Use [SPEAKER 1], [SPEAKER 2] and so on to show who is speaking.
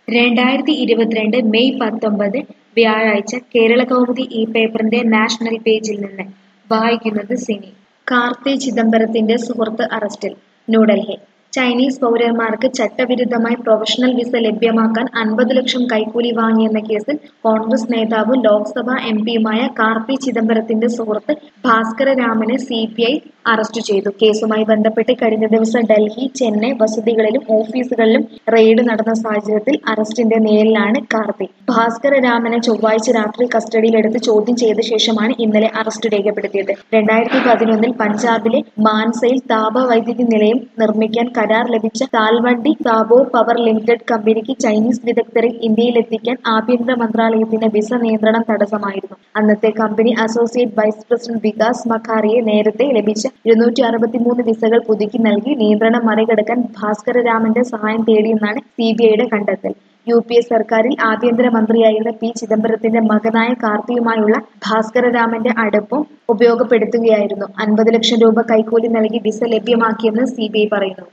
[SPEAKER 1] രണ്ടായിരത്തി ഇരുപത്തിരണ്ട് മെയ് പത്തൊമ്പത് വ്യാഴാഴ്ച കേരളകൗമുദി ഈ പേപ്പറിന്റെ നാഷണൽ പേജിൽ നിന്ന് വായിക്കുന്നത് സിനി കാർത്തി ചിദംബരത്തിന്റെ സുഹൃത്ത് അറസ്റ്റിൽ ന്യൂഡൽഹി ചൈനീസ് പൗരന്മാർക്ക് ചട്ടവിരുദ്ധമായി പ്രൊഫഷണൽ വിസ ലഭ്യമാക്കാൻ അൻപത് ലക്ഷം കൈക്കൂലി വാങ്ങിയെന്ന കേസിൽ കോൺഗ്രസ് നേതാവും ലോക്സഭാ എംപിയുമായ കാർത്തി ചിദംബരത്തിന്റെ സുഹൃത്ത് ഭാസ്കര രാമനെ സി ബി ഐ അറസ്റ്റ് ചെയ്തു കേസുമായി ബന്ധപ്പെട്ട് കഴിഞ്ഞ ദിവസം ഡൽഹി ചെന്നൈ വസതികളിലും ഓഫീസുകളിലും റെയ്ഡ് നടന്ന സാഹചര്യത്തിൽ അറസ്റ്റിന്റെ നേരിലാണ് കാർത്തി ഭാസ്കര രാമനെ ചൊവ്വാഴ്ച രാത്രി കസ്റ്റഡിയിലെടുത്ത് ചോദ്യം ചെയ്ത ശേഷമാണ് ഇന്നലെ അറസ്റ്റ് രേഖപ്പെടുത്തിയത് രണ്ടായിരത്തി പതിനൊന്നിൽ പഞ്ചാബിലെ മാൻസയിൽ താപവൈദ്യുതി നിലയം നിർമ്മിക്കാൻ കരാർ ലഭിച്ച താൽവണ്ടി താബോർ പവർ ലിമിറ്റഡ് കമ്പനിക്ക് ചൈനീസ് വിദഗ്ധരെ ഇന്ത്യയിലെത്തിക്കാൻ ആഭ്യന്തര മന്ത്രാലയത്തിന്റെ വിസ നിയന്ത്രണം തടസ്സമായിരുന്നു അന്നത്തെ company associate vice president Vikas മഖാറിയെ നേരത്തെ ലഭിച്ച ഇരുന്നൂറ്റി അറുപത്തിമൂന്ന് വിസകൾ പുതുക്കി നൽകി നിയന്ത്രണം മറികടക്കാൻ ഭാസ്കരരാമന്റെ സഹായം തേടിയെന്നാണ് സി ബി ഐയുടെ കണ്ടെത്തൽ യു പി എ സർക്കാരിൽ ആഭ്യന്തര മന്ത്രിയായിരുന്ന പി ചിദംബരത്തിന്റെ മകനായ കാർത്തിയുമായുള്ള ഭാസ്കരരാമന്റെ അടുപ്പം ഉപയോഗപ്പെടുത്തുകയായിരുന്നു അൻപത് ലക്ഷം രൂപ കൈക്കൂലി നൽകി വിസ ലഭ്യമാക്കിയെന്ന് സി ബി ഐ പറയുന്നു